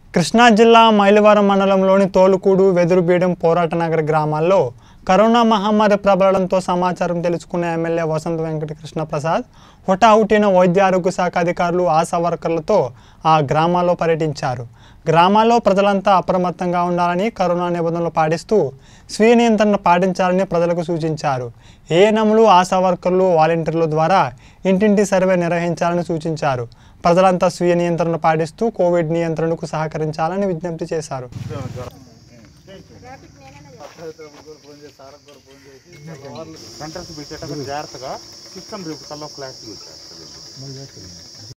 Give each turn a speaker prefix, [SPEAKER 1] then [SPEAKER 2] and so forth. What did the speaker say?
[SPEAKER 1] కృష్ణా జిల్లా మైలవరం మండలంలోని తోలుకూడు వెదురుబీడం పోరాట నగర్ గ్రామాల్లో కరోనా మహమ్మారి ప్రబలడంతో సమాచారం తెలుసుకున్న ఎమ్మెల్యే వసంత వెంకట కృష్ణ ప్రసాద్ హుటాహుటిన వైద్య ఆరోగ్య శాఖ అధికారులు ఆశా వర్కర్లతో ఆ గ్రామాల్లో పర్యటించారు గ్రామాల్లో ప్రజలంతా అప్రమత్తంగా ఉండాలని కరోనా నిబంధనలు పాటిస్తూ స్వీయ నియంత్రణ పాటించాలని ప్రజలకు సూచించారు ఏఎన్ఎంలు ఆశా వర్కర్లు వాలంటీర్ల ద్వారా ఇంటింటి సర్వే నిర్వహించాలని సూచించారు ప్రజలంతా స్వీయ నియంత్రణ పాటిస్తూ కోవిడ్ నియంత్రణకు సహకరించాలని విజ్ఞప్తి చేశారు
[SPEAKER 2] సెంటర్స్ పెట్టేటప్పుడు జాగ్రత్తగా సిస్టమ్ రేపు కల్లా క్లారిటీ వచ్చేస్తుంది